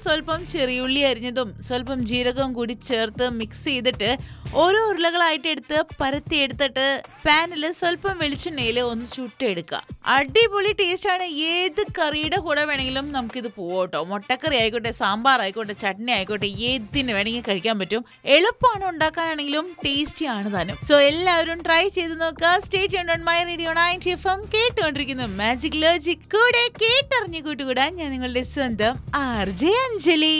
സ്വല്പം ചെറിയുള്ളി അരിഞ്ഞതും സ്വല്പം ജീരകവും കൂടി ചേർത്ത് മിക്സ് ചെയ്തിട്ട് ഓരോ ഉരുളകളായിട്ട് എടുത്ത് പരത്തി എടുത്തിട്ട് പാനിൽ സ്വല്പം വെളിച്ചെണ്ണയിൽ ഒന്ന് ചുട്ടെടുക്കുക അടിപൊളി ടേസ്റ്റ് ആണ് ഏത് കറിയുടെ കൂടെ വേണമെങ്കിലും നമുക്കിത് പോകട്ടോ മുട്ടക്കറി ആയിക്കോട്ടെ സാമ്പാർ ആയിക്കോട്ടെ ചട്നി ആയിക്കോട്ടെ ഏതിന് വേണമെങ്കിൽ കഴിക്കാൻ പറ്റും എളുപ്പമാണ് ഉണ്ടാക്കാനാണെങ്കിലും ടേസ്റ്റി ആണ് താനും സോ എല്ലാവരും ട്രൈ ചെയ്ത് നോക്കുക state on my radio ninety F M കേട്ടുകൊണ്ടിരിക്കുന്നു മാജിക് ലോജിക് കൂടെ കേട്ടറിഞ്ഞു കൂട്ടുകൂടാൻ ഞാൻ നിങ്ങളുടെ സ്വന്തം ആർ ജെ അഞ്ജലി